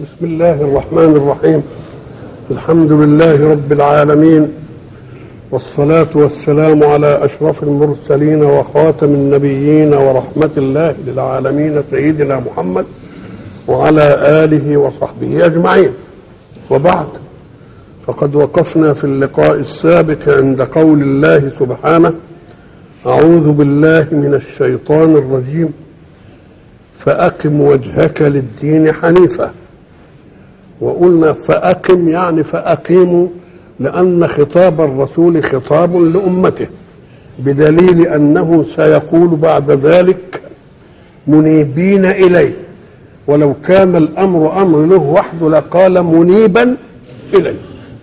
بسم الله الرحمن الرحيم الحمد لله رب العالمين والصلاة والسلام على أشرف المرسلين وخاتم النبيين ورحمة الله للعالمين سيدنا محمد وعلى آله وصحبه أجمعين وبعد فقد وقفنا في اللقاء السابق عند قول الله سبحانه أعوذ بالله من الشيطان الرجيم فأقم وجهك للدين حنيفا وقلنا فأقم يعني فأقيموا لأن خطاب الرسول خطاب لأمته بدليل أنه سيقول بعد ذلك منيبين إليه ولو كان الأمر أمر له وحده لقال منيبا إليه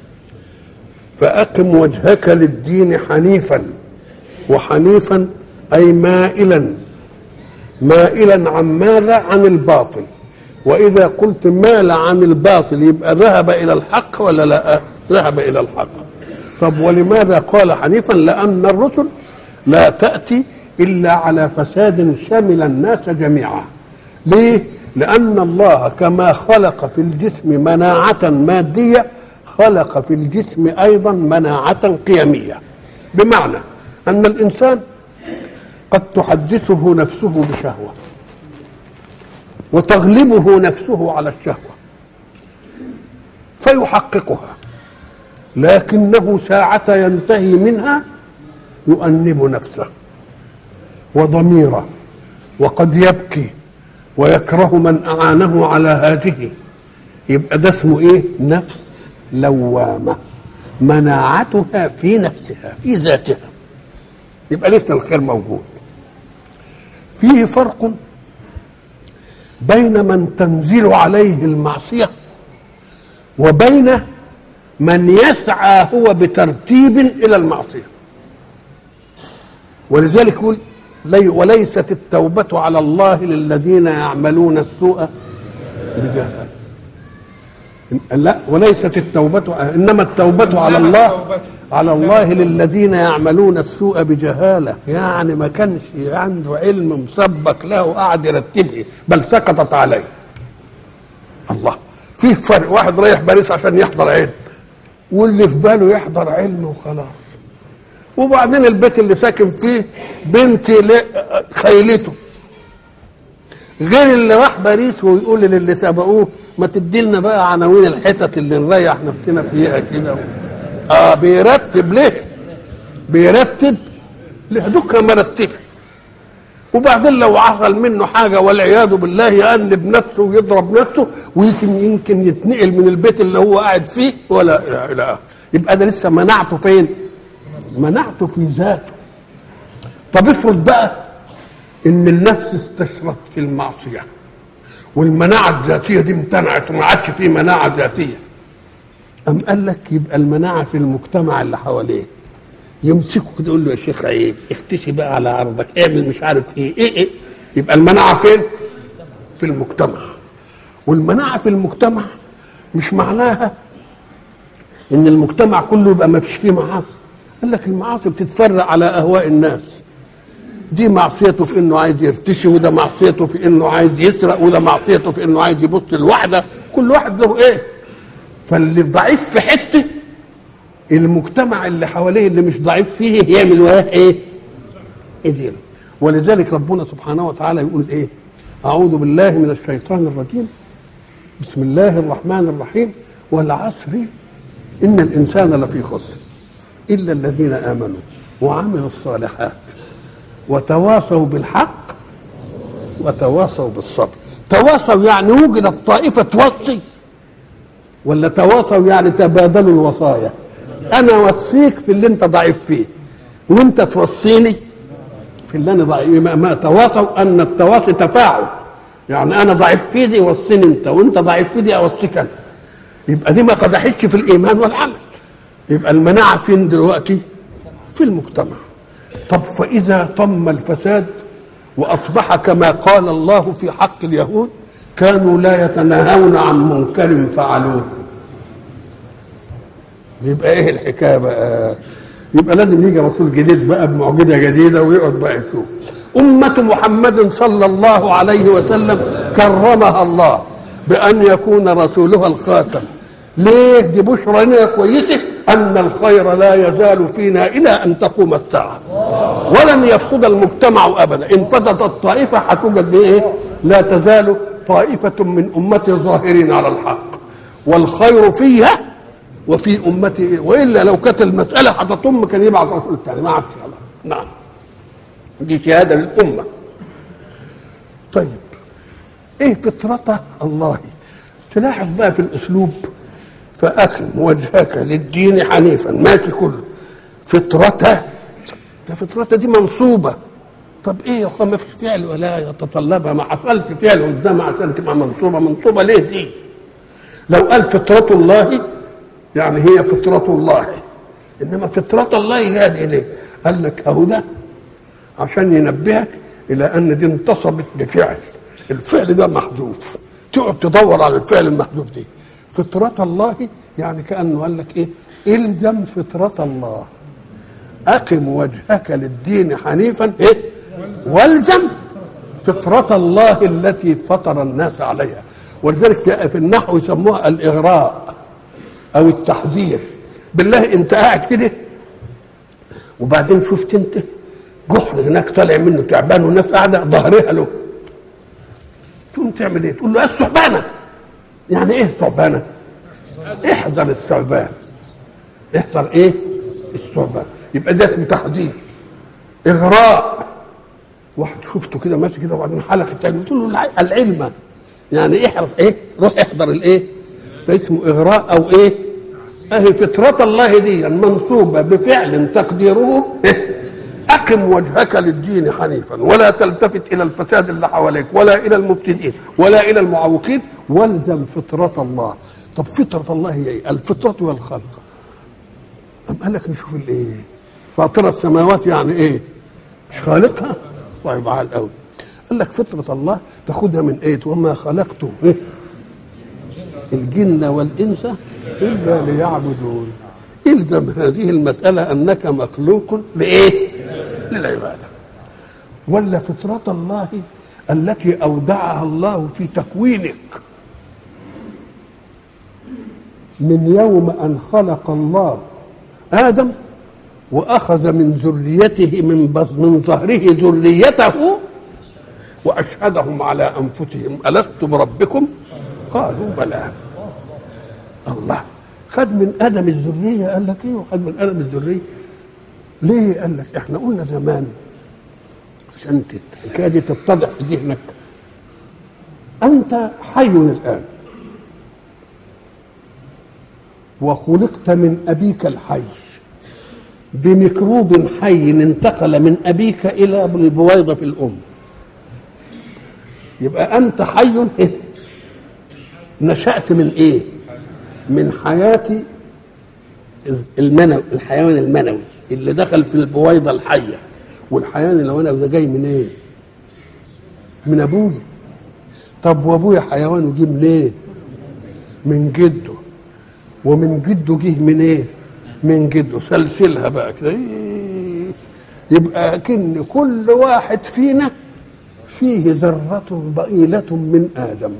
فأقم وجهك للدين حنيفا وحنيفا أي مائلا مائلا عن ماذا عن الباطل وإذا قلت مال عن الباطل يبقى ذهب إلى الحق ولا لا ذهب إلى الحق طب ولماذا قال حنيفا لأن الرسل لا تأتي إلا على فساد شمل الناس جميعا ليه لأن الله كما خلق في الجسم مناعة مادية خلق في الجسم أيضا مناعة قيمية بمعنى أن الإنسان قد تحدثه نفسه بشهوة وتغلبه نفسه على الشهوة فيحققها لكنه ساعة ينتهي منها يؤنب نفسه وضميره وقد يبكي ويكره من أعانه على هذه يبقى ده اسمه ايه نفس لوامة مناعتها في نفسها في ذاتها يبقى لسه الخير موجود فيه فرق بين من تنزل عليه المعصية وبين من يسعى هو بترتيب إلى المعصية ولذلك يقول لي وليست التوبة على الله للذين يعملون السوء بجهالة لا وليست التوبة إنما التوبة على الله على الله للذين يعملون السوء بجهالة يعني ما كانش عنده علم مسبق له قاعد يرتبه بل سقطت عليه الله فيه فرق واحد رايح باريس عشان يحضر علم واللي في باله يحضر علم وخلاص وبعدين البيت اللي ساكن فيه بنت خيلته غير اللي راح باريس ويقول للي سبقوه ما تدي لنا بقى عناوين الحتت اللي نريح نفسنا فيها كده اه بيرتب ليه بيرتب ليه دوكا مرتب وبعدين لو حصل منه حاجة والعياذ بالله يأنب نفسه ويضرب نفسه ويمكن يمكن يتنقل من البيت اللي هو قاعد فيه ولا إلى آخره يبقى ده لسه مناعته فين؟ مناعته في ذاته طب افرض بقى ان النفس استشرت في المعصيه والمناعه الذاتيه دي امتنعت وما عادش فيه مناعه ذاتيه أم قال لك يبقى المناعة في المجتمع اللي حواليه يمسكه كده يقول له يا شيخ عيب اختشي بقى على عرضك اعمل مش عارف ايه ايه ايه يبقى المناعة فين؟ في المجتمع والمناعة في المجتمع مش معناها ان المجتمع كله يبقى ما فيش فيه معاصي قال لك المعاصي بتتفرق على اهواء الناس دي معصيته في انه عايز يرتشي وده معصيته في انه عايز يسرق وده معصيته في انه عايز يبص لوحده كل واحد له ايه فاللي ضعيف في حته المجتمع اللي حواليه اللي مش ضعيف فيه يعمل وياه ايه؟ يدير ولذلك ربنا سبحانه وتعالى يقول ايه؟ اعوذ بالله من الشيطان الرجيم بسم الله الرحمن الرحيم والعصر ان الانسان لفي خسر الا الذين امنوا وعملوا الصالحات وتواصوا بالحق وتواصوا بالصبر تواصوا يعني وجدت طائفه توصي ولا تواصوا يعني تبادلوا الوصايا انا اوصيك في اللي انت ضعيف فيه وانت توصيني في اللي انا ضعيف ما تواصوا ان التواصي تفاعل يعني انا ضعيف في دي وصيني انت وانت ضعيف في دي اوصيك انا يبقى دي ما قدحتش في الايمان والعمل يبقى المناعه فين دلوقتي في المجتمع طب فاذا طم الفساد واصبح كما قال الله في حق اليهود كانوا لا يتناهون عن منكر فعلوه يبقى ايه الحكايه بقى يبقى لازم يجي رسول جديد بقى بمعجزه جديده ويقعد بقى يشوف أمة محمد صلى الله عليه وسلم كرمها الله بأن يكون رسولها الخاتم ليه دي بشرى لنا كويسة أن الخير لا يزال فينا إلى أن تقوم الساعة ولن يفسد المجتمع أبدا إن فسدت الطائفة هتوجد بإيه لا تزال طائفة من أمتي ظاهرين على الحق والخير فيها وفي أمتي إيه؟ وإلا لو كانت المسألة هتطم كان يبعث رسول تاني ما عادش نعم دي شهادة للأمة طيب ايه فطرة الله تلاحظ بقى في الاسلوب فاقم وجهك للدين حنيفا ماشي كله فطرته ده فطرته دي منصوبه طب ايه يا اخوان ما فيش فعل ولا يتطلبها ما حصلش فعل قدامها عشان تبقى منصوبه منصوبه ليه دي لو قال فطرة الله يعني هي فطرة الله انما فطرة الله هذه ليه قال لك اهو ده عشان ينبهك الى ان دي انتصبت بفعل الفعل ده محذوف تقعد تدور على الفعل المحذوف دي فطرة الله يعني كأنه قال لك ايه الزم فطرة الله أقم وجهك للدين حنيفا ايه والزم فطرة الله التي فطر الناس عليها ولذلك في في النحو يسموها الإغراء أو التحذير بالله أنت قاعد كده وبعدين شفت أنت جحر هناك طالع منه تعبان والناس قاعدة ظهرها له تقوم تعمل ايه؟ تقول له ايه الثعبانه؟ يعني ايه الثعبانه؟ احذر الثعبان احذر ايه؟ الثعبان يبقى ده اسمه تحذير اغراء واحد شفته كده ماشي كده وبعدين حلق التاني قلت له العلم يعني احرص ايه؟ روح احضر الايه؟ فاسمه اغراء او ايه؟ اهي فطرة الله دي منصوبة بفعل تقديره أقم وجهك للدين حنيفا ولا تلتفت إلى الفساد اللي حواليك ولا إلى المفسدين ولا إلى المعوقين والزم فطرة الله طب فطرة الله هي إيه؟ الفطرة والخلق أم قال لك نشوف الإيه فاطر السماوات يعني إيه مش خالقها طيب عال قوي قال لك فطرة الله تاخدها من إيه وما خلقت إيه؟ الجن والإنس إلا ليعبدون الزم هذه المسألة أنك مخلوق لإيه؟ للعبادة ولا فطرة الله التي أودعها الله في تكوينك من يوم أن خلق الله آدم وأخذ من ذريته من من ظهره ذريته وأشهدهم على أنفسهم ألست بربكم؟ قالوا بلى الله خد من ادم الذريه قال لك ايه وخد من ادم الذريه ليه قال لك احنا قلنا زمان عشان الحكايه دي تتضح في ذهنك انت حي الان وخلقت من ابيك الحي بميكروب حي انتقل من ابيك الى البويضه في الام يبقى انت حي إيه؟ نشات من ايه من حياة المنوي الحيوان المنوي اللي دخل في البويضة الحية والحيوان المنوي ده جاي من ايه؟ من ابويا طب وابويا حيوان وجه من ايه؟ من جده ومن جده جه من ايه؟ من جده سلسلها بقى كده إيه؟ يبقى كن كل واحد فينا فيه ذرة ضئيلة من آدم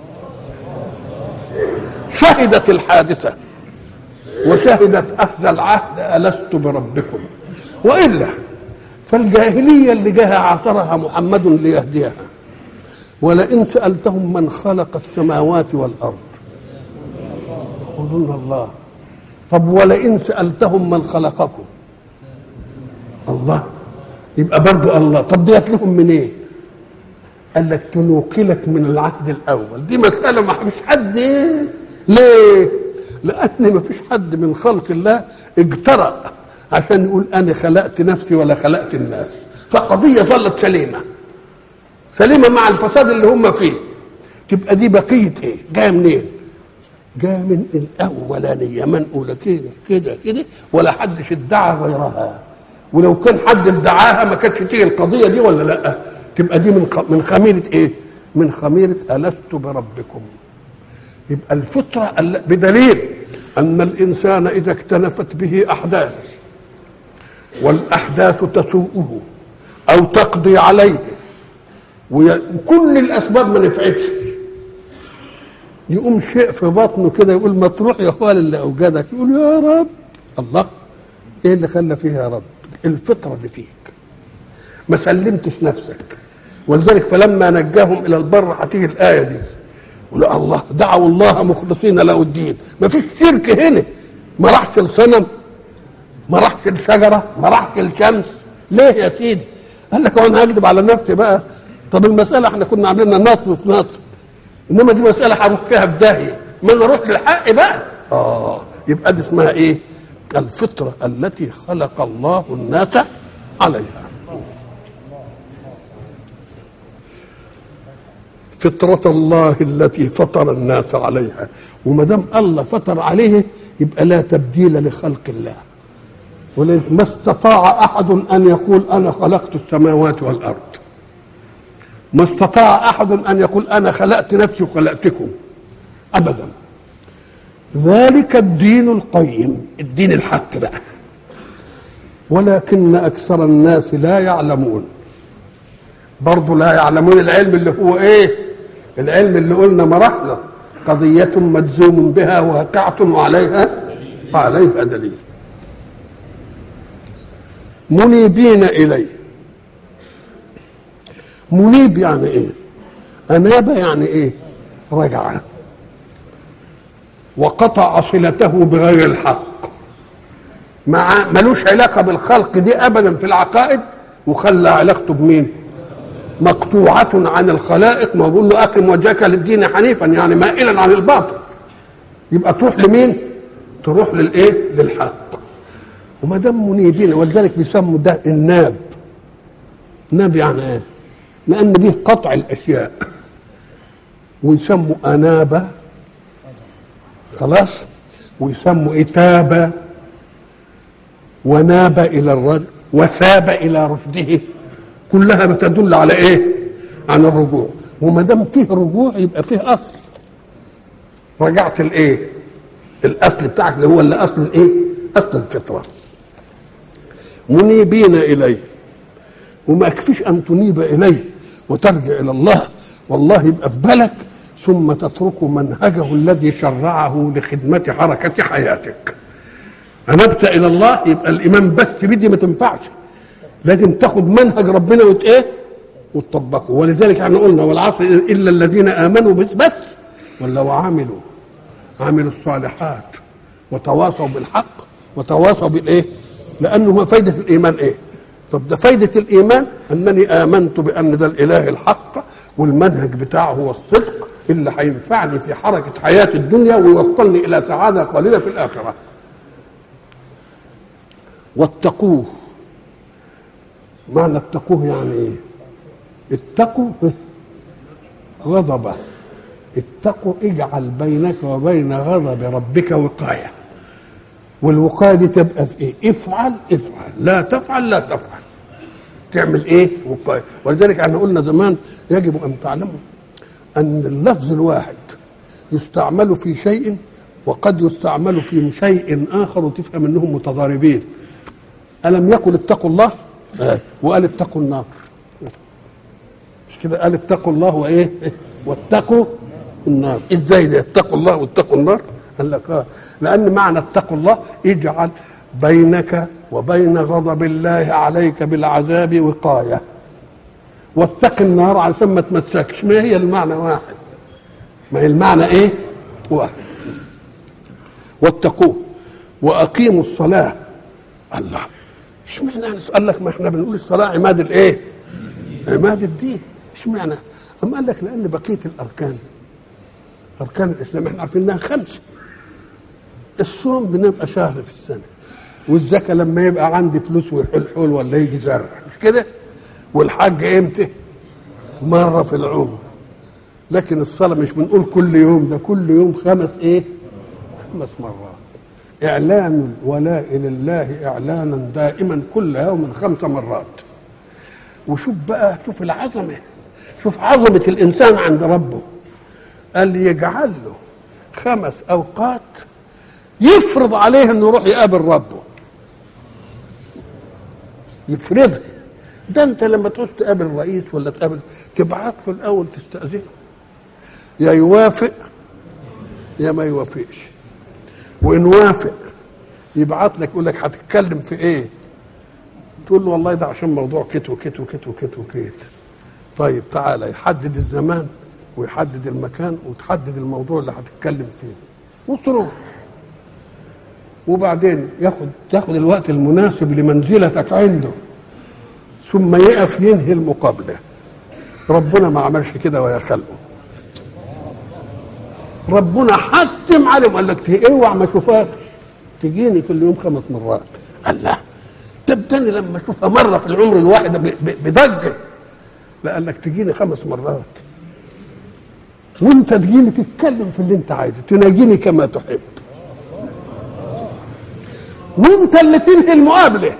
شهدت الحادثة وشهدت أخذ العهد ألست بربكم وإلا فالجاهلية اللي جاها عاصرها محمد ليهديها ولئن سألتهم من خلق السماوات والأرض يقولون الله طب ولئن سألتهم من خلقكم الله يبقى برضو الله طب ديت لهم من ايه قال لك تنوقلك من العهد الاول دي مساله ما فيش حد إيه؟ ليه لان ما فيش حد من خلق الله اجترأ عشان يقول انا خلقت نفسي ولا خلقت الناس فقضيه ظلت سليمه سليمه مع الفساد اللي هم فيه تبقى دي بقيه ايه جايه منين جايه من الاولانيه منقوله كده كده كده ولا حدش ادعى غيرها ولو كان حد ادعاها ما كانتش تيجي القضيه دي ولا لا تبقى دي من من خميره ايه من خميره الست بربكم يبقى الفطره بدليل ان الانسان اذا اكتنفت به احداث والاحداث تسوءه او تقضي عليه وكل الاسباب ما نفعتش يقوم شيء في بطنه كده يقول ما تروح يا اخوان اللي اوجدك يقول يا رب الله ايه اللي خلى فيها يا رب الفطره اللي فيك ما سلمتش نفسك ولذلك فلما نجاهم الى البر هتيجي الايه دي يقول الله دعوا الله مخلصين له الدين ما فيش شرك هنا ما راحش الصنم ما راحش الشجره ما راحش الشمس ليه يا سيدي قال لك انا هكذب على نفسي بقى طب المساله احنا كنا عاملينها نصب في نصب انما دي مساله هروح فيها في داهيه ما نروح للحق بقى اه يبقى دي اسمها ايه الفطره التي خلق الله الناس عليها فطرة الله التي فطر الناس عليها وما دام الله فطر عليه يبقى لا تبديل لخلق الله ولذلك ما استطاع احد ان يقول انا خلقت السماوات والارض ما استطاع احد ان يقول انا خلقت نفسي وخلقتكم ابدا ذلك الدين القيم الدين الحق بقى ولكن اكثر الناس لا يعلمون برضه لا يعلمون العلم اللي هو ايه العلم اللي قلنا مراحله قضية مجزوم بها واقعة وعليها وعليها دليل منيبين إليه منيب يعني ايه أناب يعني ايه رجع وقطع صلته بغير الحق مع ملوش علاقة بالخلق دي أبدا في العقائد وخلى علاقته بمين مقطوعة عن الخلائق ما بقول له أقم وجهك للدين حنيفا يعني مائلا عن الباطل يبقى تروح لمين؟ تروح للإيه؟ للحق وما دام منيبين ولذلك بيسموا ده الناب ناب يعني ايه؟ لأن به قطع الأشياء ويسموا أنابة خلاص ويسموا إتابة وناب إلى الرجل وثاب إلى رشده كلها بتدل على إيه؟ عن الرجوع وما دام فيه رجوع يبقى فيه أصل رجعت الإيه؟ الأصل بتاعك اللي هو اللي أصل الإيه؟ أصل الفطرة منيبين إليه وما يكفيش أن تنيب إليه وترجع إلى الله والله يبقى في بالك ثم تترك منهجه الذي شرعه لخدمة حركة حياتك أنبت إلى الله يبقى الإيمان بس بدي ما تنفعش لازم تاخد منهج ربنا وت إيه وتطبقه ولذلك احنا قلنا والعصر إلا الذين آمنوا بس بس ولا وعملوا عملوا الصالحات وتواصوا بالحق وتواصوا بالإيه لأنه ما فايدة الإيمان إيه طب ده فايدة الإيمان أنني آمنت بأن ده الإله الحق والمنهج بتاعه هو الصدق اللي هينفعني في حركة حياة الدنيا ويوصلني إلى سعادة خالدة في الآخرة واتقوه معنى اتقوه يعني ايه اتقوا غضبه اتقوا اجعل بينك وبين غضب ربك وقايه والوقايه دي تبقى في ايه افعل افعل لا تفعل لا تفعل تعمل ايه وقايه ولذلك احنا قلنا زمان يجب ان تعلموا ان اللفظ الواحد يستعمل في شيء وقد يستعمل في شيء اخر وتفهم انهم متضاربين الم يقل اتقوا الله آه. وقال اتقوا النار مش كده قال اتقوا الله وايه واتقوا النار ازاي ده اتقوا الله واتقوا النار قال لك اه لان معنى اتقوا الله اجعل بينك وبين غضب الله عليك بالعذاب وقايه واتق النار علشان ما تمسكش ما هي المعنى واحد ما هي المعنى ايه واحد واتقوه واقيموا الصلاه الله اشمعنى قال لك ما احنا بنقول الصلاه عماد الايه عماد الدين اشمعنى اما قال لك لان بقيه الاركان اركان الاسلام احنا عارفين انها خمسه الصوم بنبقى شهر في السنه والزكاه لما يبقى عندي فلوس ويحل حول ولا يجي زرع مش كده والحج امتى مره في العمر لكن الصلاه مش بنقول كل يوم ده كل يوم خمس ايه خمس مرات اعلان الولاء لله اعلانا دائما كل يوم خمس مرات وشوف بقى شوف العظمه شوف عظمه الانسان عند ربه قال يجعل له خمس اوقات يفرض عليه انه يروح يقابل ربه يفرضها ده انت لما تعوز تقابل رئيس ولا تقابل تبعت له الاول تستاذنه يا يوافق يا ما يوافقش وان وافق يبعت لك يقول لك هتتكلم في ايه تقول له والله ده عشان موضوع كت وكت وكت وكت وكت طيب تعالى يحدد الزمان ويحدد المكان وتحدد الموضوع اللي هتتكلم فيه وتروح وبعدين ياخد تاخد الوقت المناسب لمنزلتك عنده ثم يقف ينهي المقابله ربنا ما عملش كده ويا خلقه ربنا حتم عليهم قال لك اوعى ما اشوفكش تجيني كل يوم خمس مرات قال لا تبتني لما اشوفها مره في العمر الواحد ب- ب- بضجه لا قال لك تجيني خمس مرات وانت تجيني تتكلم في اللي انت عايزه تناجيني كما تحب وانت اللي تنهي المقابله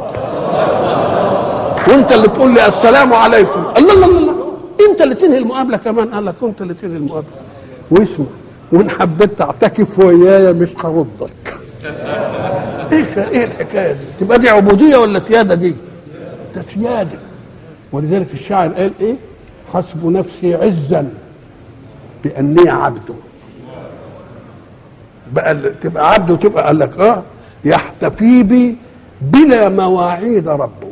وانت اللي تقول لي السلام عليكم الله الله الله الله. انت اللي تنهي المقابله كمان قال لك انت اللي تنهي المقابله واسمع وان حبيت تعتكف ويايا مش هردك ايش ايه الحكايه دي تبقى دي عبوديه ولا سياده دي ده سياده ولذلك الشاعر قال ايه حسب نفسي عزا باني عبده بقى ال- تبقى عبده وتبقى قال لك اه يحتفي بي بلا مواعيد ربه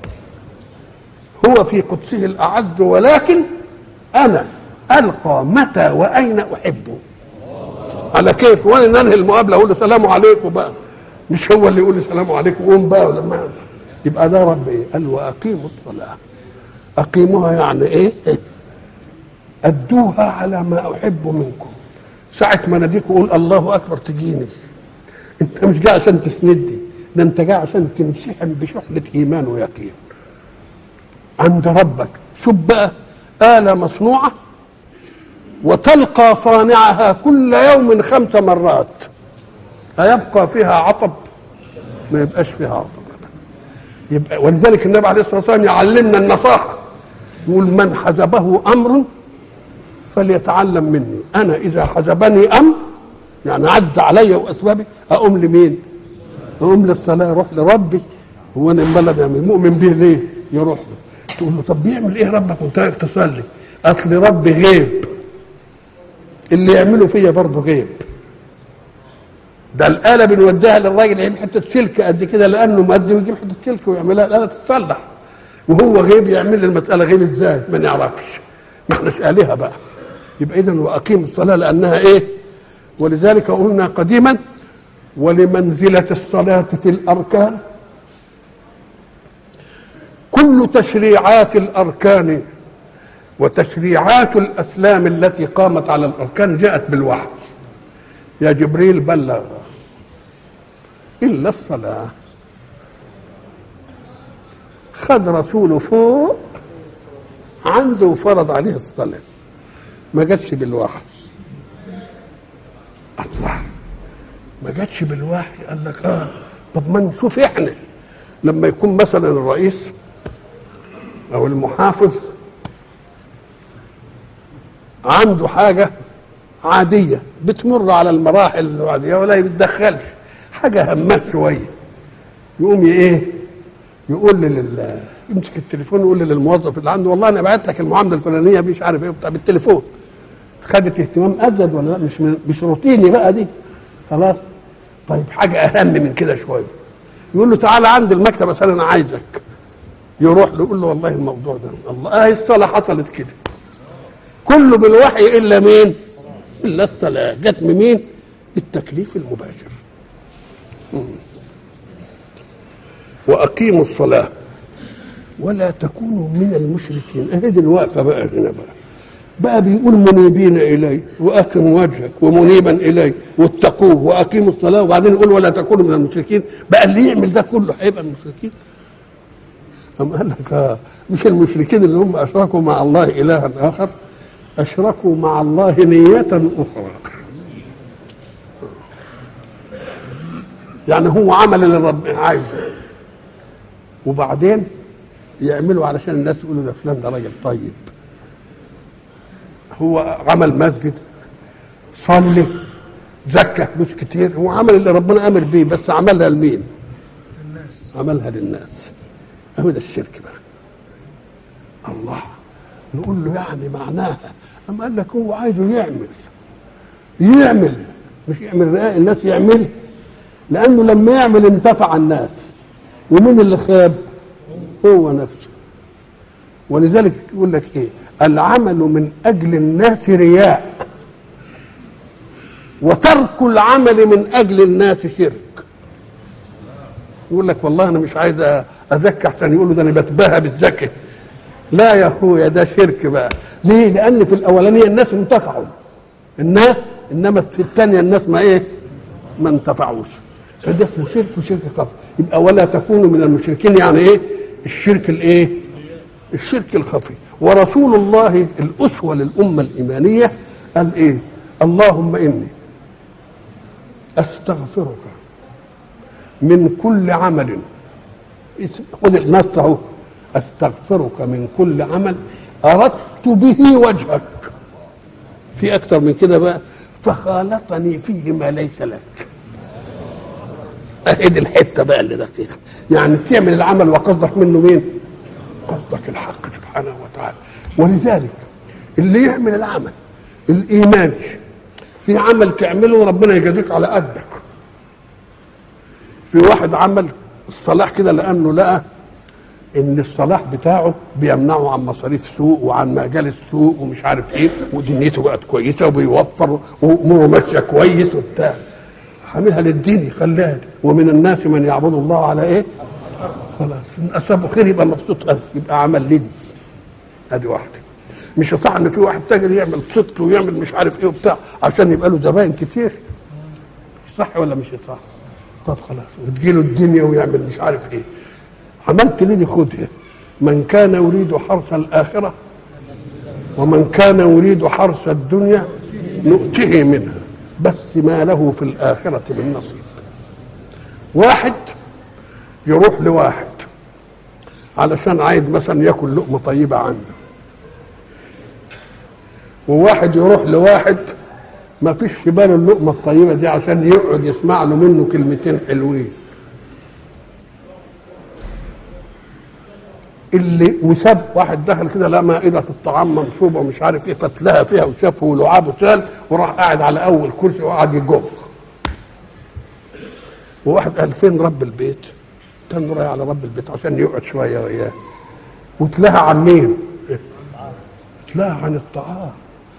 هو في قدسه الاعز ولكن انا القى متى واين احبه على كيف وانا ننهي المقابله اقول له سلام عليكم بقى مش هو اللي يقول لي سلام عليكم قوم بقى ولا ما يبقى ده رب ايه قال واقيموا الصلاه اقيموها يعني ايه ادوها على ما احب منكم ساعة ما ناديك وقول الله اكبر تجيني انت مش جاي عشان تسندني ده انت جاي عشان تمسحن بشحنة ايمان ويقين عند ربك شوف بقى آلة مصنوعة وتلقى صانعها كل يوم خمس مرات أيبقى فيها عطب ما يبقاش فيها عطب أبدا. يبقى ولذلك النبي عليه الصلاة والسلام يعلمنا النصاحة يقول من حجبه أمر فليتعلم مني أنا إذا حجبني أمر يعني عز علي وأسبابي أقوم لمين؟ أقوم للصلاة أروح لربي هو أنا امال أنا مؤمن به ليه؟ يروح له تقول له طب بيعمل إيه ربك وأنت واقف تصلي؟ أصل ربي غيب اللي يعمله فيا برضه غيب ده الآلة بنوديها للراجل يجيب حتة سلك قد كده لأنه مقدم يجيب حتة سلك ويعملها الآلة تتصلح وهو غيب يعمل لي المسألة غيب ازاي؟ ما نعرفش ما احناش آلهة بقى يبقى إذا وأقيموا الصلاة لأنها إيه؟ ولذلك قلنا قديما ولمنزلة الصلاة في الأركان كل تشريعات الأركان وتشريعات الأسلام التي قامت على الأركان جاءت بالوحي يا جبريل بلغ إلا الصلاة خد رسوله فوق عنده وفرض عليه الصلاة ما جاتش بالوحي الله ما جاتش بالوحي قال لك اه طب ما نشوف احنا لما يكون مثلا الرئيس او المحافظ عنده حاجة عادية بتمر على المراحل العادية ولا يتدخلش حاجة همات شوية يقوم ي- ايه يقول لل يمسك التليفون يقول للموظف اللي عنده والله انا بعت لك المعامله الفلانيه مش عارف ايه بتاع بالتليفون خدت اهتمام ازيد ولا لا مش من مش روتيني بقى دي خلاص طيب حاجه اهم من كده شويه يقول له تعالى عند المكتب عشان انا عايزك يروح له يقول له والله الموضوع ده الله اه الصلاه حصلت كده كله بالوحي الا مين؟ الا الصلاه جت من مين؟ بالتكليف المباشر مم. واقيموا الصلاه ولا تكونوا من المشركين اهي دي الوقفه بقى هنا بقى بقى بيقول منيبين الي واقم وجهك ومنيبا الي واتقوه واقيموا الصلاه وبعدين يقول ولا تكونوا من المشركين بقى اللي يعمل ده كله هيبقى من المشركين أم قال لك آه مش المشركين اللي هم أشركوا مع الله إلها آخر أشركوا مع الله نية أخرى يعني هو عمل اللي ربنا عايزه وبعدين يعملوا علشان الناس يقولوا ده فلان ده راجل طيب هو عمل مسجد صلي زكى فلوس كتير هو عمل اللي ربنا امر بيه بس عملها لمين؟ للناس عملها للناس اهو ده الشرك بقى الله نقول له يعني معناها أم قال لك هو عايزه يعمل يعمل مش يعمل رئاء الناس يعمل لانه لما يعمل انتفع الناس ومين اللي خاب هو نفسه ولذلك يقول لك ايه العمل من اجل الناس رياء وترك العمل من اجل الناس شرك يقول لك والله انا مش عايز ازكي عشان يقولوا ده انا بتباهى بالزكي لا يا اخويا ده شرك بقى ليه لان في الاولانيه الناس انتفعوا الناس انما في الثانيه الناس ما ايه ما انتفعوش فده اسمه شرك وشرك خفي يبقى ولا تكونوا من المشركين يعني ايه الشرك الايه الشرك الخفي ورسول الله الاسوه للامه الايمانيه قال ايه اللهم اني استغفرك من كل عمل خذ النص اهو استغفرك من كل عمل اردت به وجهك في اكتر من كده بقى فخالطني فيه ما ليس لك اهي دي الحته بقى اللي دقيقه يعني تعمل العمل وقصدك منه مين قصدك الحق سبحانه وتعالى ولذلك اللي يعمل العمل الايماني في عمل تعمله ربنا يجازيك على قدك في واحد عمل الصلاح كده لانه لقى ان الصلاح بتاعه بيمنعه عن مصاريف سوق وعن مجال السوق ومش عارف ايه ودنيته بقت كويسه وبيوفر واموره ماشيه كويس وبتاع عاملها للدين يخليها ومن الناس من يعبد الله على ايه؟ خلاص ان اصابه خير يبقى مبسوط قوي يبقى عمل لدي ادي واحده مش صح ان في واحد تاجر يعمل صدق ويعمل مش عارف ايه وبتاع عشان يبقى له زباين كتير صح ولا مش صح؟ طب خلاص وتجيله الدنيا ويعمل مش عارف ايه عملت ليه خدها من كان يريد حرث الآخرة ومن كان يريد حرث الدنيا نؤته منها بس ما له في الآخرة من نصيب واحد يروح لواحد علشان عايز مثلا ياكل لقمة طيبة عنده وواحد يروح لواحد ما فيش في باله اللقمة الطيبة دي عشان يقعد يسمع له منه كلمتين حلوين اللي وساب واحد دخل كده لقى مائدة الطعام منصوبة ومش عارف ايه فتلها فيها وشافه ولعابه سال وراح قاعد على أول كرسي وقعد يجر وواحد قال فين رب البيت؟ كان رايح على رب البيت عشان يقعد شوية وياه وتلاها عن مين؟ تلاها عن الطعام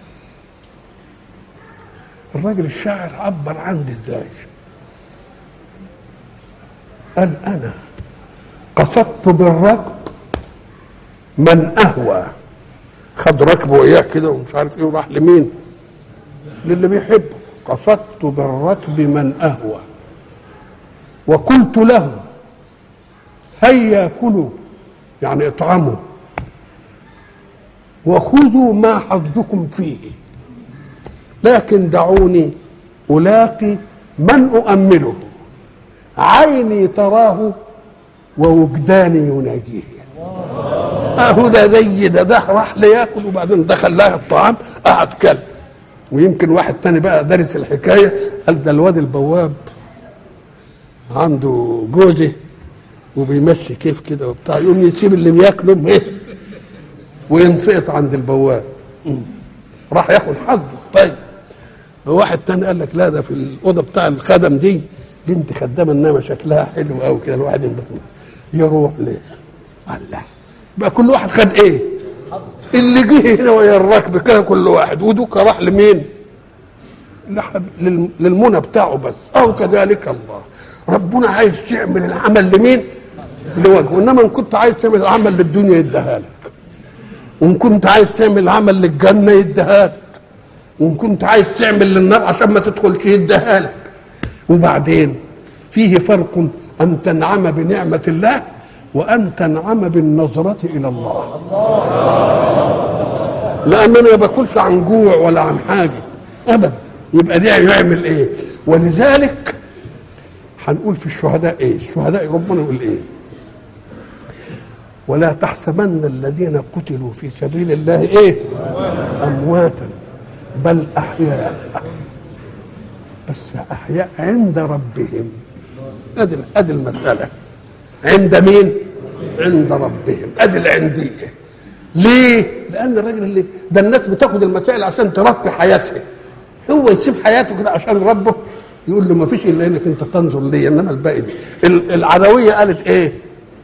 الراجل الشاعر عبر عندي ازاي قال انا قصدت بالركب من اهوى خد ركبه وياه كده ومش عارف ايه وراح لمين للي بيحبه قصدت بالركب من اهوى وقلت له هيا كلوا يعني اطعموا وخذوا ما حظكم فيه لكن دعوني ألاقي من أؤمله عيني تراه ووجداني يناجيه اهو ده زي ده ده راح لياكل وبعدين دخل لها الطعام قعد كل ويمكن واحد تاني بقى دارس الحكايه قال ده الواد البواب عنده جوزه وبيمشي كيف كده وبتاع يقوم يسيب اللي بياكله ايه وينسقط عند البواب راح ياخد حظه طيب واحد تاني قال لك لا ده في الاوضه بتاع الخدم دي بنت خدامه انما شكلها حلو قوي كده الواحد ينبسط يروح ليه؟ الله بقى كل واحد خد ايه؟ اللي جه هنا ويا الركب كده كل واحد ودوك راح لمين؟ لحب للم- للمنى بتاعه بس او كذلك الله ربنا عايز تعمل العمل لمين؟ لوجهه انما ان كنت عايز تعمل العمل للدنيا يديها لك وان كنت عايز تعمل عمل للجنه يديها لك وان كنت عايز تعمل للنار عشان ما تدخلش يديها لك وبعدين فيه فرق ان تنعم بنعمه الله وان تنعم بالنظره الى الله لان انا ما باكلش عن جوع ولا عن حاجه ابدا يبقى ده يعمل ايه ولذلك هنقول في الشهداء ايه الشهداء ربنا يقول ايه ولا تحسبن الذين قتلوا في سبيل الله ايه امواتا بل احياء بس احياء عند ربهم ادي ادي المساله عند مين عند ربهم ادي العنديه ليه لان الراجل اللي ده الناس بتاخد المسائل عشان ترفي حياتها هو يسيب حياته كده عشان ربه يقول له ما فيش الا انك انت تنظر لي انما الباقي دي. ال- العدويه قالت ايه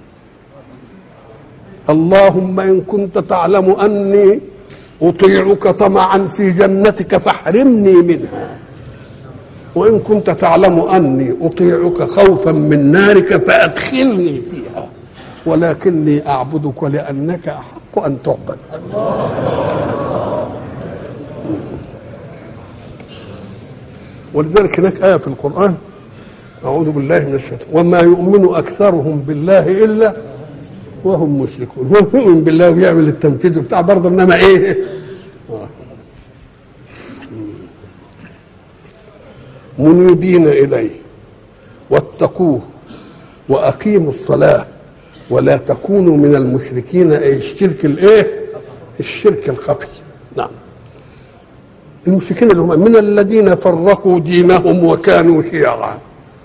اللهم ان كنت تعلم اني اطيعك طمعا في جنتك فاحرمني منها وان كنت تعلم اني اطيعك خوفا من نارك فادخلني فيها ولكني اعبدك لانك احق ان تعبد ولذلك هناك آية في القرآن أعوذ بالله من الشيطان وما يؤمن أكثرهم بالله إلا وهم مشركون هو يؤمن بالله ويعمل التنفيذ بتاع برضه إنما إيه آه. منيبين إليه واتقوه وأقيموا الصلاة ولا تكونوا من المشركين أي الشرك الإيه الشرك الخفي نعم المشركين اللي هم من الذين فرقوا دينهم وكانوا شيعا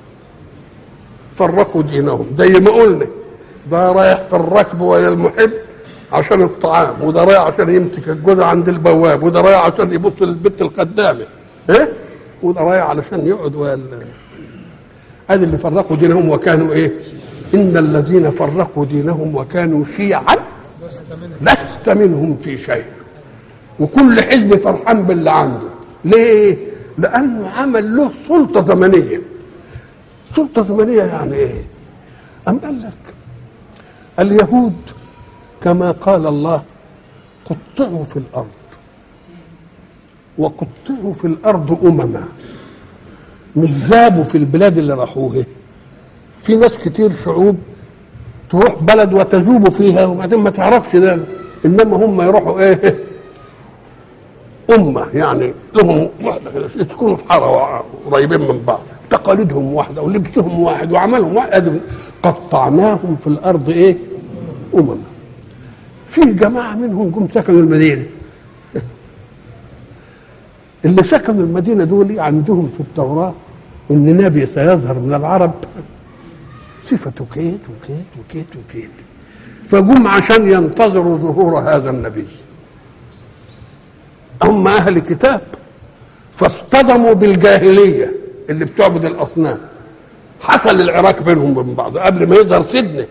فرقوا دينهم زي ما قلنا ده رايح في الركب ويا المحب عشان الطعام وده رايح عشان يمسك الجوزة عند البواب وده رايح عشان يبص للبت الخدامة ايه وده رايح علشان يقعد ويا ال- ادي اللي فرقوا دينهم وكانوا ايه ان الذين فرقوا دينهم وكانوا شيعا لست منهم في شيء وكل حزب فرحان باللي عنده ليه لانه عمل له سلطه زمنيه سلطه زمنيه يعني ايه ام قال لك اليهود كما قال الله قطعوا في الارض وقطعوا في الارض امما مش ذابوا في البلاد اللي راحوها في ناس كتير شعوب تروح بلد وتذوب فيها وبعدين ما تعرفش ده انما هم يروحوا ايه أمة يعني لهم وحدة كده يسكنوا في حارة قريبين من بعض تقاليدهم واحدة ولبسهم واحد وعملهم واحد قطعناهم في الأرض إيه؟ أمما في جماعة منهم جم سكنوا المدينة اللي سكنوا المدينة دول عندهم في التوراة إن نبي سيظهر من العرب صفته كيت وكيت وكيت وكيت فجم عشان ينتظروا ظهور هذا النبي هم اهل كتاب فاصطدموا بالجاهليه اللي بتعبد الاصنام حصل العراك بينهم وبين بعض قبل ما يظهر سيدنا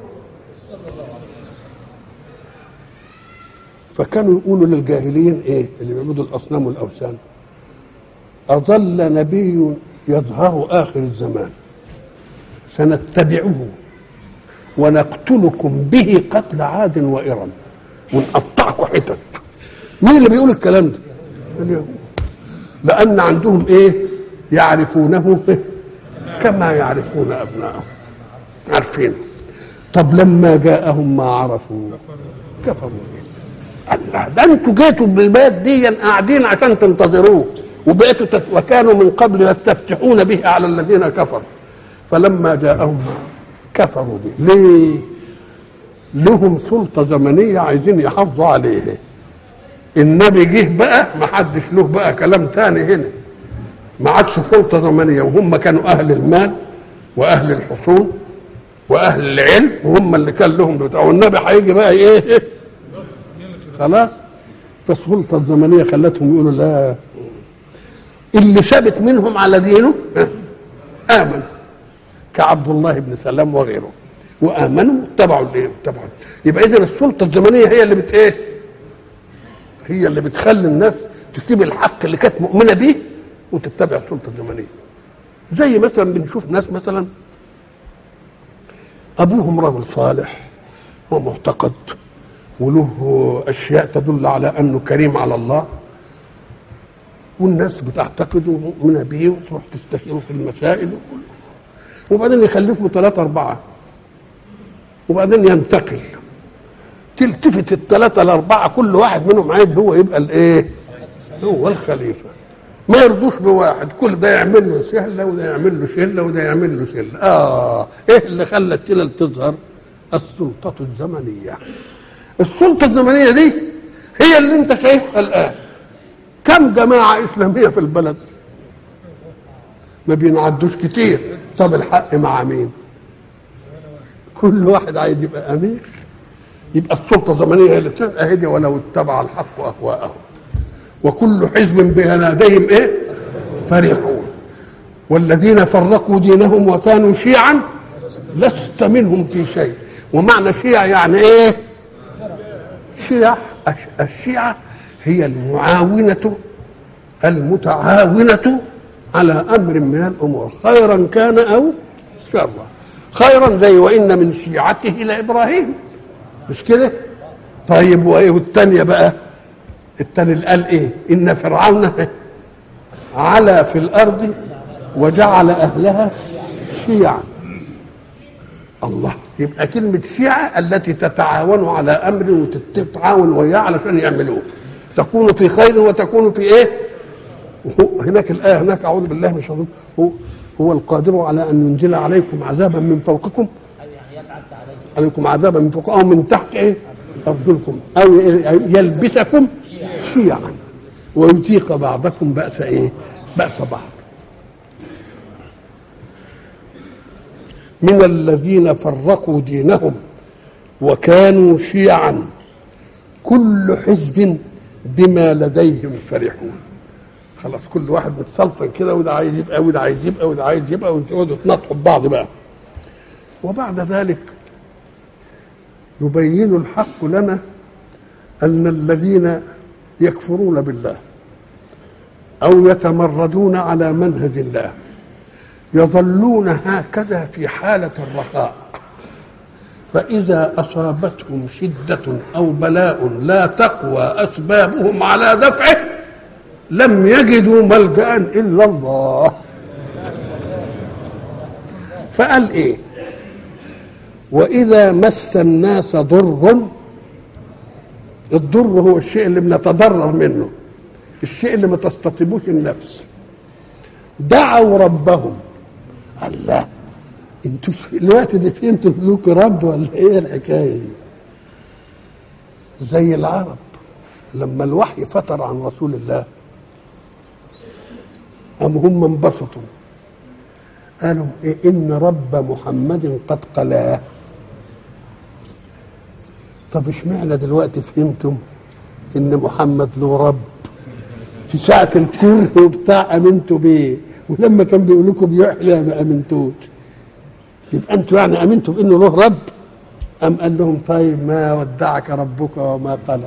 فكانوا يقولوا للجاهليين ايه اللي بيعبدوا الاصنام والاوثان اضل نبي يظهر اخر الزمان سنتبعه ونقتلكم به قتل عاد وارم ونقطعكم حتت مين اللي بيقول الكلام ده اليهود لان عندهم ايه يعرفونه كما يعرفون ابنائهم عارفين طب لما جاءهم ما عرفوا كفروا به الله ده انتوا جيتوا بالبلاد دي قاعدين عشان تنتظروه وبقيتوا تت... وكانوا من قبل يستفتحون به على الذين كفروا فلما جاءهم ما كفروا به ليه لهم سلطه زمنيه عايزين يحافظوا عليها النبي جه بقى ما حدش له بقى كلام تاني هنا ما عادش سلطه زمنيه وهم كانوا اهل المال واهل الحصون واهل العلم وهم اللي كان لهم بتاع والنبي هيجي بقى ايه خلاص فالسلطه الزمنيه خلتهم يقولوا لا اللي ثبت منهم على دينه امن كعبد الله بن سلام وغيره وامنوا اتبعوا الايه اتبعوا يبقى اذا السلطه الزمنيه هي اللي بت ايه هي اللي بتخلي الناس تسيب الحق اللي كانت مؤمنه بيه وتتبع السلطه الزمنيه زي مثلا بنشوف ناس مثلا ابوهم رجل صالح ومعتقد وله اشياء تدل على انه كريم على الله والناس بتعتقد ومؤمنه به وتروح تستشيره في المسائل وكله وبعدين يخلفوا ثلاثة أربعة وبعدين ينتقل تلتفت الثلاثة الأربعة كل واحد منهم عايز هو يبقى الإيه؟ هو الخليفة ما يرضوش بواحد كل ده يعمل له سهلة وده يعمل له شلة وده يعمل له شلة آه إيه اللي خلى الشلل تظهر؟ السلطة الزمنية السلطة الزمنية دي هي اللي أنت شايفها الآن كم جماعة إسلامية في البلد؟ ما بينعدوش كتير طب الحق مع مين؟ كل واحد عايز يبقى أمير يبقى السلطه الزمنيه هي اللي بتبقى هدي ولو اتبع الحق اهواءهم وكل حزب بما لديهم ايه فرحون والذين فرقوا دينهم وكانوا شيعا لست منهم في شيء ومعنى شيع يعني ايه شيع الشيعة هي المعاونة المتعاونة على أمر من الأمور خيرا كان أو شرا خيرا زي وإن من شيعته لإبراهيم مش كده طيب وإيه والتانية بقى التاني اللي قال إيه إن فرعون علا في الأرض وجعل أهلها شيعا الله يبقى كلمة شيعة التي تتعاون على أمر وتتعاون وياه علشان يعملوه تكون في خير وتكون في إيه هناك الآية هناك أعوذ بالله من الشيطان هو هو القادر على أن ينزل عليكم عذابا من فوقكم عليكم عذابا من فوق أو من تحت إيه أرجلكم أو يلبسكم شيعا ويذيق بعضكم بأس إيه بأس بعض من الذين فرقوا دينهم وكانوا شيعا كل حزب بما لديهم فرحون خلاص كل واحد متسلطن كده وده عايز يبقى وده عايز يبقى وده عايز يبقى ويقعدوا يتناطحوا ببعض بقى وبعد ذلك يبين الحق لنا ان الذين يكفرون بالله او يتمردون على منهج الله يظلون هكذا في حاله الرخاء فاذا اصابتهم شده او بلاء لا تقوى اسبابهم على دفعه لم يجدوا ملجا الا الله فقال ايه واذا مس الناس ضر الضر هو الشيء اللي بنتضرر منه الشيء اللي ما تستطيبوش النفس دعوا ربهم الله انتوا الوقت ده فهمتوا لكم رب ولا ايه الحكايه دي زي العرب لما الوحي فتر عن رسول الله أم هم انبسطوا قالوا إيه إن رب محمد قد قلاه طب اشمعنى دلوقتي فهمتم إن محمد له رب في ساعة الكره وبتاع أمنتوا بيه ولما كان بيقول لكم بيحيى ما أمنتوش يبقى أنتوا يعني أمنتوا بإنه له رب أم قال لهم طيب ما ودعك ربك وما قلى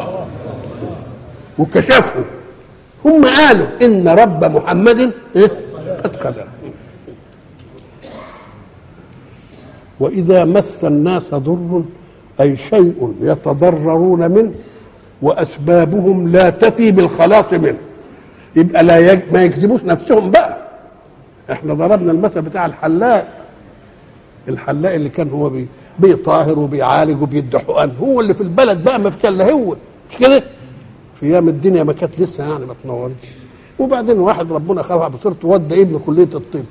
وكشفوا هم قالوا ان رب محمد قد قدر واذا مس الناس ضر اي شيء يتضررون منه واسبابهم لا تفي بالخلاص منه يبقى لا يج... ما يكذبوش نفسهم بقى احنا ضربنا المثل بتاع الحلاق الحلاق اللي كان هو بي... بيطاهر وبيعالج وبيدي حقن هو اللي في البلد بقى ما فيش الا هو مش كده في ايام الدنيا ما كانت لسه يعني ما تنورش وبعدين واحد ربنا خلع بصيرته ودى ابنه كليه الطب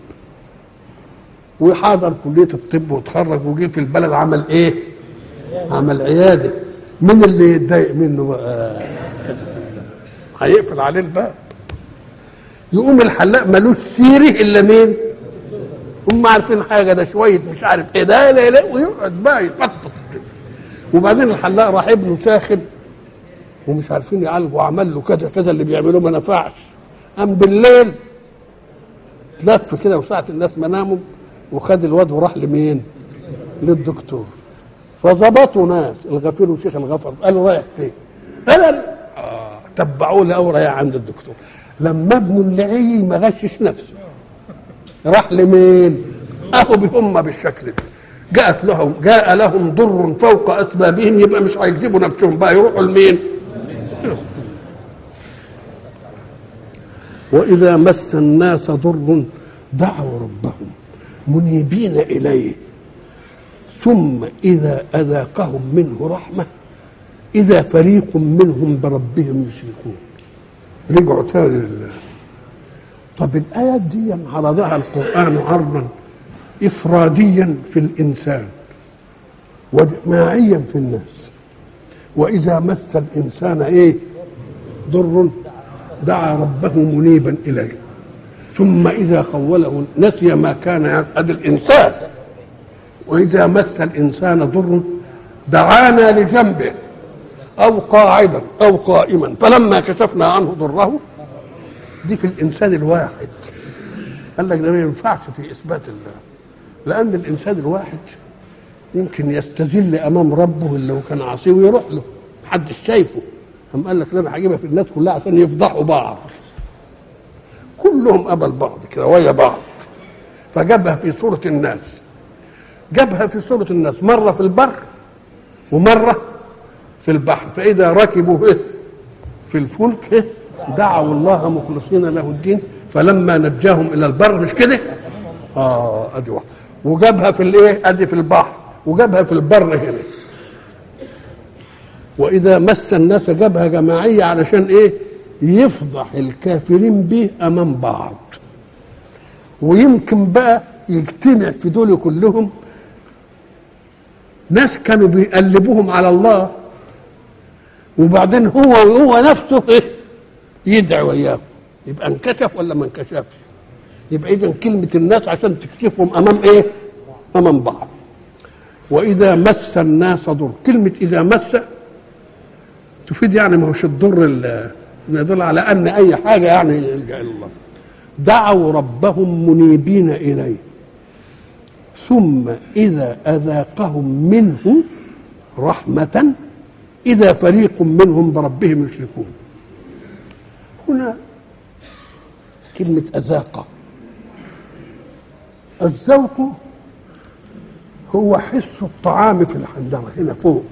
وحاضر كليه الطب وتخرج وجه في البلد عمل ايه؟ عمل عياده مين اللي يتضايق منه بقى؟ هيقفل عليه الباب يقوم الحلاق ملوش سيره الا مين؟ هم عارفين حاجه ده شويه مش عارف ايه ده لا لا ويقعد بقى يفطط وبعدين الحلاق راح ابنه ساخن ومش عارفين يعالجوا عمل له كذا كذا اللي بيعملوه ما نفعش قام بالليل لف كده وساعة الناس ما ناموا وخد الواد وراح لمين؟ للدكتور فظبطوا ناس الغفير وشيخ الغفر قالوا رايح فين؟ قال آه تبعوه لقوا رايح عند الدكتور لما ابنه اللعي ما غشش نفسه راح لمين؟ اهو هم بالشكل ده جاءت لهم جاء لهم ضر فوق اسبابهم يبقى مش هيكذبوا نفسهم بقى يروحوا لمين؟ وإذا مس الناس ضر دعوا ربهم منيبين إليه ثم إذا أذاقهم منه رحمة إذا فريق منهم بربهم يشركون رجعوا تاني لله طب الآيات دي عرضها القرآن عرضا إفراديا في الإنسان وجماعيا في الناس وإذا مس الإنسان إيه ضر دعا ربه منيبا إليه ثم إذا خوله نسي ما كان يفعل الإنسان وإذا مس الإنسان ضر دعانا لجنبه او قاعدا او قائما فلما كشفنا عنه ضره دي في الانسان الواحد قال لك ده ما ينفعش في اثبات الله لان الانسان الواحد يمكن يستذل امام ربه اللي هو كان عاصيه ويروح له محدش شايفه قام قال لك لا انا هجيبها في الناس كلها عشان يفضحوا بعض كلهم قبل بعض كده ويا بعض فجابها في صورة الناس جابها في صورة الناس مرة في البر ومرة في البحر فإذا ركبوا إيه في الفلك إيه دعوا الله مخلصين له الدين فلما نجاهم إلى البر مش كده اه ادي واحد وجابها في الايه ادي في البحر وجابها في البر هنا واذا مس الناس جابها جماعيه علشان ايه يفضح الكافرين به امام بعض ويمكن بقى يجتمع في دول كلهم ناس كانوا بيقلبوهم على الله وبعدين هو وهو نفسه ايه يدعي وياهم يبقى انكشف ولا ما انكشفش يبقى اذا كلمه الناس عشان تكشفهم امام ايه امام بعض واذا مس الناس ضر كلمه اذا مس تفيد يعني ما هوش الضر ال- يدل على ان اي حاجه يعني يلجا الى الله دعوا ربهم منيبين اليه ثم اذا اذاقهم منه رحمه اذا فريق منهم بربهم يشركون هنا كلمه اذاق الذوق هو حس الطعام في الحنجره هنا فوق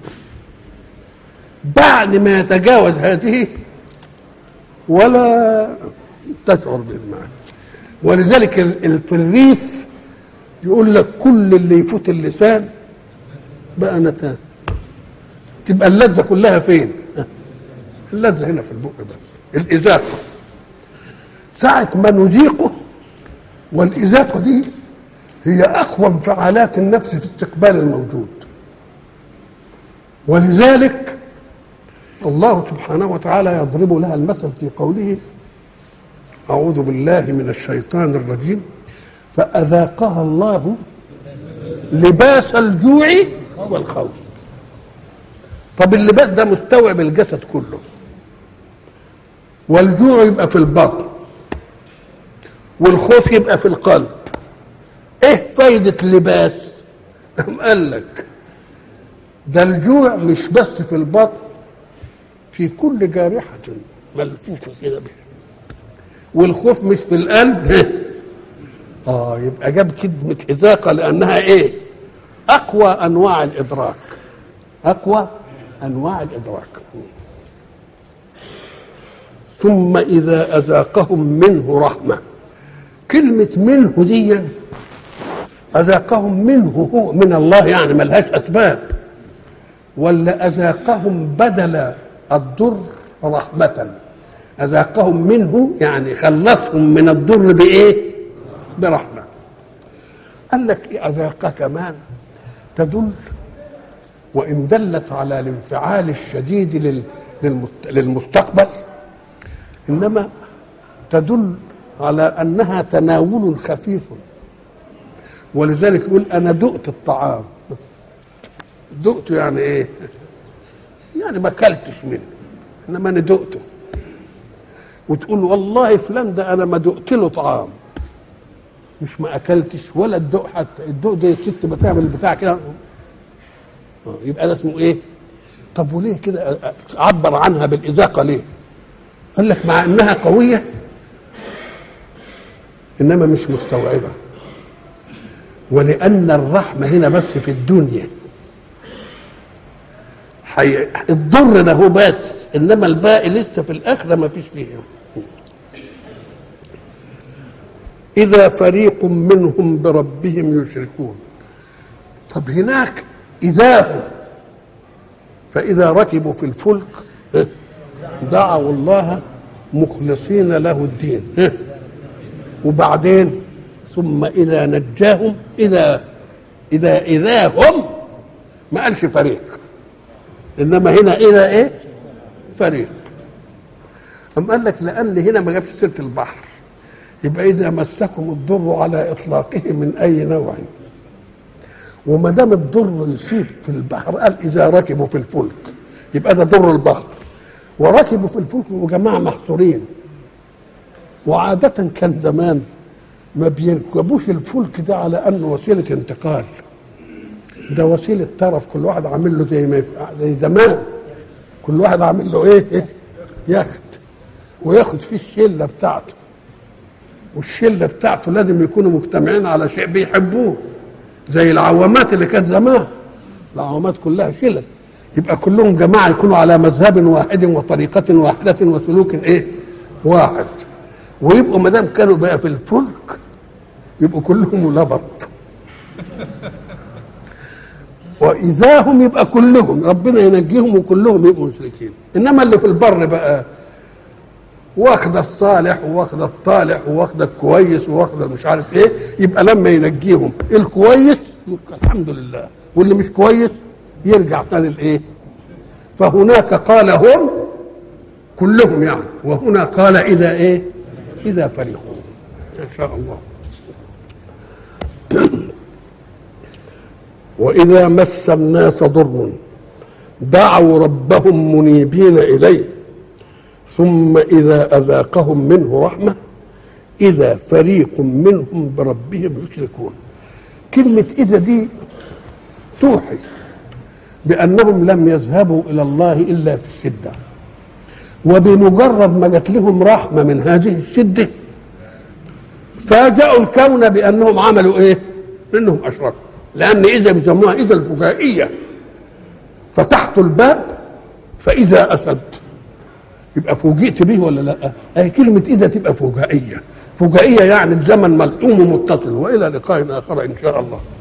بعد ما يتجاوز هذه ولا تشعر بالمعنى ولذلك ال- ال- في الريف يقول لك كل اللي يفوت اللسان بقى نتان تبقى اللذة كلها فين اللذة هنا في البق بس الإذاقة ساعة ما نذيقه والإذاقة دي هي أقوى انفعالات النفس في استقبال الموجود ولذلك الله سبحانه وتعالى يضرب لها المثل في قوله أعوذ بالله من الشيطان الرجيم فأذاقها الله لباس الجوع والخوف طب اللباس ده مستوعب الجسد كله والجوع يبقى في البطن والخوف يبقى في القلب ايه فايدة اللباس أم قال لك ده الجوع مش بس في البطن في كل جارحة ملفوفة كده بها والخوف مش في القلب اه يبقى جاب كلمة إذاقة لأنها إيه؟ أقوى أنواع الإدراك أقوى أنواع الإدراك ثم إذا أذاقهم منه رحمة كلمة منه دي أذاقهم منه هو من الله يعني ملهاش أسباب ولا أذاقهم بدل الضر رحمة أذاقهم منه يعني خلصهم من الضر بإيه؟ برحمة قال لك أذاق كمان تدل وإن دلت على الانفعال الشديد لل- للمست- للمستقبل إنما تدل على أنها تناول خفيف ولذلك يقول أنا دقت الطعام دقته يعني إيه؟ يعني ما اكلتش منه انما انا دقته وتقول والله فلان ده انا ما دقت له طعام مش ما اكلتش ولا الدوق حتى الدوق زي الست بتعمل البتاع كده آه، يبقى ده اسمه ايه؟ طب وليه كده أ- أ- عبر عنها بالاذاقه ليه؟ قال لك مع انها قويه انما مش مستوعبه ولان الرحمه هنا بس في الدنيا حي... الضر ده هو بس انما الباقي لسه في الاخره ما فيش فيه اذا فريق منهم بربهم يشركون طب هناك اذا هم فاذا ركبوا في الفلك ها، دعوا الله مخلصين له الدين ها، وبعدين ثم اذا نجاهم اذا اذا اذا هم ما قالش فريق انما هنا الى ايه فريق أم قال لك لان هنا ما جابش سيره البحر يبقى اذا مسكم الضر على اطلاقه من اي نوع وما دام الضر يصيب في البحر قال اذا ركبوا في الفلك يبقى ده در البحر وركبوا في الفلك وجماعه محصورين وعادة كان زمان ما بيركبوش الفلك ده على انه وسيله انتقال ده وسيله ترف كل واحد عامل له زي ما زي زمان كل واحد عامل له ايه, إيه؟ يخت وياخد فيه الشله بتاعته والشله بتاعته لازم يكونوا مجتمعين على شيء بيحبوه زي العوامات اللي كانت زمان العوامات كلها شلل يبقى كلهم جماعه يكونوا على مذهب واحد وطريقه واحده وسلوك ايه واحد ويبقوا ما دام كانوا بقى في الفلك يبقوا كلهم لبط واذا هم يبقى كلهم ربنا ينجيهم وكلهم يبقوا مشركين انما اللي في البر بقى واخد الصالح واخد الطالح واخد الكويس واخد مش عارف ايه يبقى لما ينجيهم الكويس يبقى الحمد لله واللي مش كويس يرجع تاني لايه فهناك قال هم كلهم يعني وهنا قال اذا ايه اذا فرحوا ان شاء الله واذا مس الناس ضر دعوا ربهم منيبين اليه ثم إذا أذاقهم منه رحمة إذا فريق منهم بربهم يشركون كلمة إذا دي توحي بأنهم لم يذهبوا إلى الله إلا في الشدة وبمجرد ما جت لهم رحمة من هذه الشدة فاجأوا الكون بأنهم عملوا إيه؟ إنهم أشركوا لأن إذا بيسموها إذا الفجائية فتحت الباب فإذا أسد يبقى فوجئت به ولا لا؟ أي كلمة إذا تبقى فجائية فجائية يعني الزمن ملحوم ومتصل وإلى لقاء آخر إن شاء الله